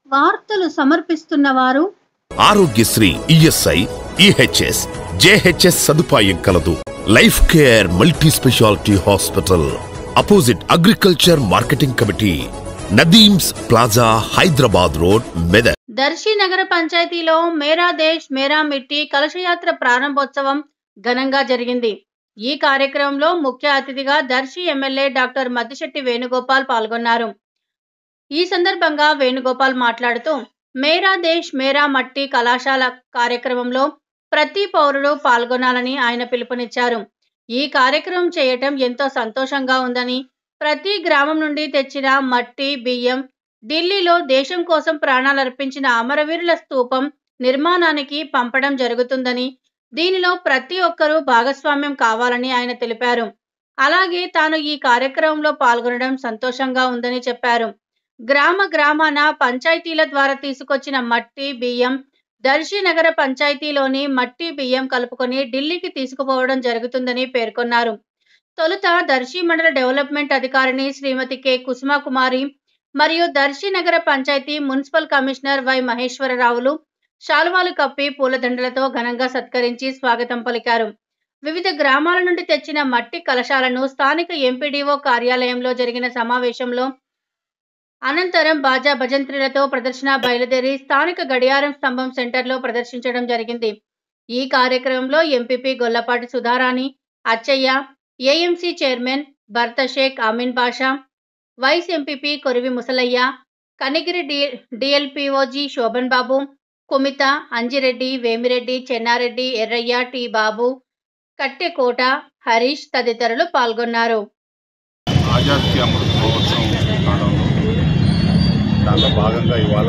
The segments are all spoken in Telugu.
వార్తలు సమర్పిస్తున్న వారు ఆరోగ్యశ్రీ ఈఎస్ఐ ఈహెచ్ఎస్ జేహెచ్ఎస్ సదుపాయం కలదు life care multi speciality hospital opposite agriculture marketing committee Nadeem's plaza Hyderabad road Medak Darsi నగర పంచాయతీలో మేరా దేశ్ మేరా మిట్టి కలశయాత్ర ప్రారంభోత్సవం ఘనంగా జరిగింది ఈ కార్యక్రమంలో ముఖ్య అతిథిగా దర్శి ఎమ్మెల్యే డాక్టర్ మద్దిశెట్టి వేణుగోపాల్ పాల్గొన్నారు ఈ సందర్భంగా వేణుగోపాల్ మాట్లాడుతూ మేరా దేశ్ మేరా మట్టి కళాశాల కార్యక్రమంలో ప్రతి పౌరుడు పాల్గొనాలని ఆయన పిలుపునిచ్చారు ఈ కార్యక్రమం చేయటం ఎంతో సంతోషంగా ఉందని ప్రతి గ్రామం నుండి తెచ్చిన మట్టి బియ్యం ఢిల్లీలో దేశం కోసం ప్రాణాలర్పించిన అమరవీరుల స్తూపం నిర్మాణానికి పంపడం జరుగుతుందని దీనిలో ప్రతి ఒక్కరూ భాగస్వామ్యం కావాలని ఆయన తెలిపారు అలాగే తాను ఈ కార్యక్రమంలో పాల్గొనడం సంతోషంగా ఉందని చెప్పారు గ్రామ గ్రామాన పంచాయతీల ద్వారా తీసుకొచ్చిన మట్టి బియ్యం దర్శి నగర పంచాయతీలోని మట్టి బియ్యం కలుపుకొని ఢిల్లీకి తీసుకుపోవడం జరుగుతుందని పేర్కొన్నారు తొలుత దర్శి మండల డెవలప్మెంట్ అధికారిని శ్రీమతి కె కుసుమకుమారి మరియు దర్శి నగర పంచాయతీ మున్సిపల్ కమిషనర్ వై మహేశ్వరరావులు శాలువాలు కప్పి పూలదండలతో ఘనంగా సత్కరించి స్వాగతం పలికారు వివిధ గ్రామాల నుండి తెచ్చిన మట్టి కలశాలను స్థానిక ఎంపీడీఓ కార్యాలయంలో జరిగిన సమావేశంలో అనంతరం బాజా భజంత్రులతో ప్రదర్శన బయలుదేరి స్థానిక గడియారం స్తంభం సెంటర్లో ప్రదర్శించడం జరిగింది ఈ కార్యక్రమంలో MPP Gollapati Sudharani Achaiah AMC chairman భర్త Sheikh Amin Basha vice MPP Korivi Musalaiah Kanigiri D డిఎల్పిఓజీ శోభన్ బాబు కుమిత అంజిరెడ్డి వేమిరెడ్డి చెన్నారెడ్డి ఎర్రయ్య టి బాబు కట్టెకోట హరీష్ తదితరులు పాల్గొన్నారు ఆజాద్ కి అమృత్ మహోత్సవం కాలంలో దానిలో భాగంగా ఇవాళ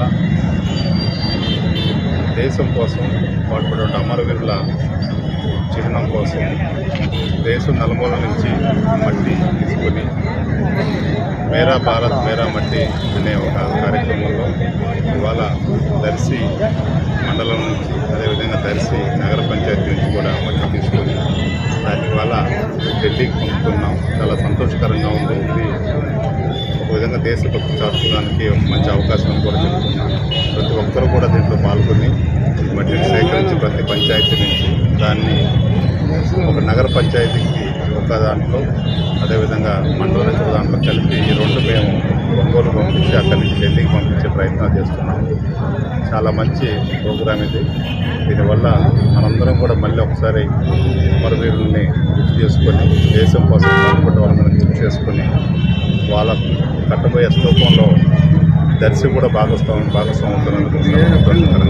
దేశం కోసం పాటుపడే అమరవీరుల చిహ్నం కోసం దేశం నలుమూల నుంచి మట్టి తీసుకొని మేరా భారత్ మేరా మట్టి అనే ఒక కార్యక్రమంలో ఇవాళ దర్శి మండలం నుంచి అదేవిధంగా దర్శి నగర పంచాయతీ నుంచి కూడా మట్టి తీసుకొని దాన్ని ఇవాళ ఢిల్లీకి పంపుతున్నాం చాలా సంతోషకరంగా ఉంది ఇది ఒక విధంగా దేశభక్తి చాటుకోవడానికి ఒక మంచి అవకాశం అని కూడా చెప్తున్నాం ప్రతి ఒక్కరు కూడా దీంట్లో పాల్గొని మట్టిని సేకరించి ప్రతి పంచాయతీ నుంచి దాన్ని ఒక నగర పంచాయతీకి ఒక దాంట్లో అదేవిధంగా మండలం నుంచి ఒక దాంట్లో కలిపి ఈ రెండు మేము ఒంగోలు పంపించి అక్కడి నుంచి ఢిల్లీకి పంపించే ప్రయత్నాలు చేస్తున్నాం చాలా మంచి ప్రోగ్రామ్ ఇది దీనివల్ల మనందరం కూడా మళ్ళీ ఒకసారి అమరవీరుల్ని గుర్తు చేసుకొని దేశం కోసం పాల్పడ్డ వాళ్ళని గుర్తు చేసుకొని వాళ్ళ కట్టబోయే స్తూపంలో దర్శి కూడా భాగస్వామి భాగస్వామి అవుతున్నందుకు సంతోషకరంగా